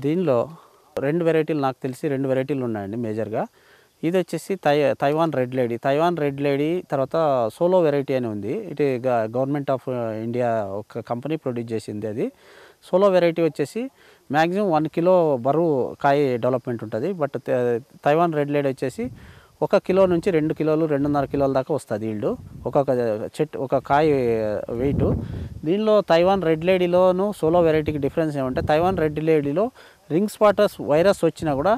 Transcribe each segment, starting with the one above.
దీనిలో రెండు వెరైటీలు నాకు తెలిసి రెండు వెరైటీలు ఉన్నాయండి మేజర్గా ఇది వచ్చేసి తై Taiwan red lady Taiwan red lady తర్వాత సోలో వెరైటీ అని ఉంది ఇది గ- గవర్నమెంట్ ఆఫ్ ఇండియా ఒక కంపెనీ ప్రొడ్యూస్ చేసింది అది సోలో వెరైటీ వచ్చేసి మ్యాక్సిమం వన్ కిలో బరువు కాయ డెవలప్మెంట్ ఉంటుంది బట్ తే- తైవాన్ రెడ్ లేడీ వచ్చేసి ఒక కిలో నుంచి రెండు కిలోలు రెండున్నర కిలోల దాకా వస్తుంది ఈల్డ్ ఒక్కొక్క చెట్టు ఒక కాయ వెయిట్ దీనిలో తైవాన్ రెడ్ లేడీలోను సోలో వెరైటీకి డిఫరెన్స్ ఏమంటే తైవాన్ రెడ్ లేడీలో రింగ్ స్పాటర్స్ వైరస్ వచ్చినా కూడా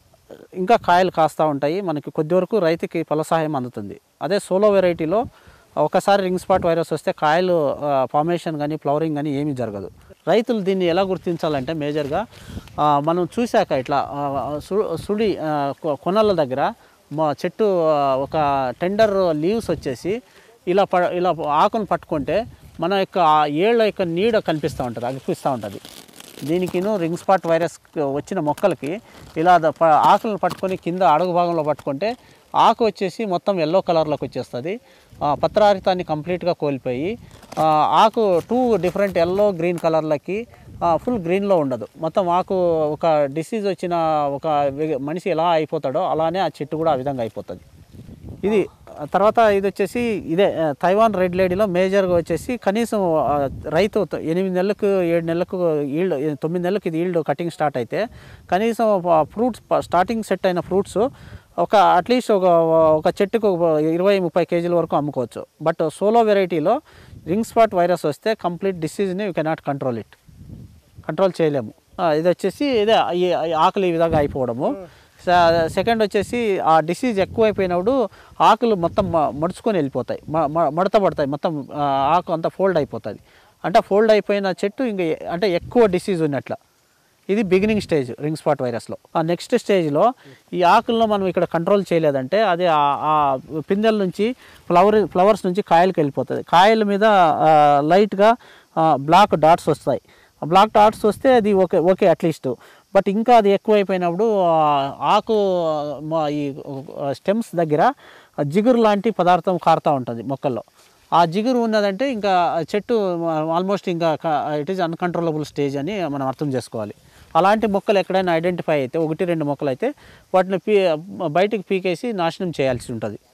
ఇంకా కాయలు కాస్తూ ఉంటాయి మనకి కొద్ది వరకు రైతుకి ఫలసహాయం అందుతుంది అదే సోలో వెరైటీలో ఒకసారి రింగ్ స్పాట్ వైరస్ వస్తే కాయలు ఫార్మేషన్ కానీ ఫ్లవరింగ్ కానీ ఏమీ జరగదు రైతులు దీన్ని ఎలా గుర్తించాలంటే మేజర్గా ఆ, మనం చూశాక ఇట్లా ఆ, సు- సుడి ఆ, కొ- కొనల దగ్గర మా చెట్టు ఆ, ఒక టెండర్ లీవ్స్ వచ్చేసి ఇలా ప ఇలా ఆకును పట్టుకుంటే మన యొక్క ఆ ఏళ్ళ యొక్క నీడ కనిపిస్తూ ఉంటుంది అనిపిస్తూ ఉంటుంది దీనికిను రింగ్ స్పాట్ వైరస్ వచ్చిన మొక్కలకి ఇలా ద- ప- ఆకులను పట్టుకొని కింద అడుగు భాగంలో పట్టుకుంటే ఆకు వచ్చేసి మొత్తం ఎల్లో కలర్లోకి వచ్చేస్తుంది ఆ, పత్రహారితాన్ని కంప్లీట్గా కోల్పోయి ఆ, ఆకు టూ డిఫరెంట్ ఎల్లో గ్రీన్ కలర్లకి ఫుల్ గ్రీన్లో ఉండదు మొత్తం ఆకు ఒక డిసీజ్ వచ్చిన ఒక వెగ- మనిషి ఎలా అయిపోతాడో అలానే ఆ చెట్టు కూడా ఆ విధంగా అయిపోతుంది ఇది ఆ తర్వాత ఇది వచ్చేసి ఇదే ఆ, తైవాన్ రెడ్ లేడీలో మేజర్గా వచ్చేసి కనీసం ఆ, రైతు త- ఎనిమిది నెలలకు ఏడు నెలలకు ఈల్డ్ తొమ్మిది నెలలకు ఇది ఈల్డ్ కటింగ్ స్టార్ట్ అయితే కనీసం ఫ్రూట్స్ స్టార్టింగ్ సెట్ అయిన ఫ్రూట్స్ ఒక అట్లీస్ట్ ఒక ఒక చెట్టుకు ఒక ఇరవై ముప్పై కేజీల వరకు అమ్ముకోవచ్చు బట్ సోలో వెరైటీలో రింగ్ స్పాట్ వైరస్ వస్తే కంప్లీట్ డిసీజ్ని you cannot control it control చేయలేము ఆ, ఇది వచ్చేసి ఇదే ఈ ఈ ఆకులు ఈ విధంగా అయిపోవడము స- సెకండ్ వచ్చేసి ఆ డిసీజ్ ఎక్కువైపోయినప్పుడు ఆకులు మొత్తం మ- మడుచుకొని వెళ్ళిపోతాయి మ- మ- మడత పడతాయి మొత్తం ఆ, ఆకు అంతా ఫోల్డ్ అయిపోతుంది అంటే ఫోల్డ్ అయిపోయిన చెట్టు ఇంక ఎ- అంటే ఎక్కువ డిసీజ్ ఉన్నట్ల ఇది బిగినింగ్ స్టేజ్ రింగ్ స్పాట్ వైరస్లో ఆ నెక్స్ట్ స్టేజ్లో ఈ ఆకుల్లో మనం ఇక్కడ కంట్రోల్ చేయలేదంటే అది ఆ- ఆ పిందెల నుంచి ఫ్లవర్ ఫ్లవర్స్ నుంచి కాయలకు వెళ్ళిపోతుంది కాయల మీద ఆ, లైట్గా ఆ, బ్లాక్ డాట్స్ వస్తాయి ఆ బ్లాక్ డాట్స్ వస్తే అది ఓకే ఓకే అట్లీస్ట్ బట్ ఇంకా అది ఎక్కువైపోయినప్పుడు ఆ, ఆకు మా ఈ స్టెమ్స్ దగ్గర జిగురు లాంటి పదార్థం కారుతూ ఉంటుంది మొక్కల్లో ఆ జిగురు ఉన్నదంటే ఇంకా చెట్టు ఆల్మోస్ట్ ఇంకా ఇట్ ఈస్ అన్కంట్రోలబుల్ స్టేజ్ అని మనం అర్థం చేసుకోవాలి అలాంటి మొక్కలు ఎక్కడైనా ఐడెంటిఫై అయితే ఒకటి రెండు మొక్కలు అయితే వాటిని పీ బయటికి పీకేసి నాశనం చేయాల్సి ఉంటుంది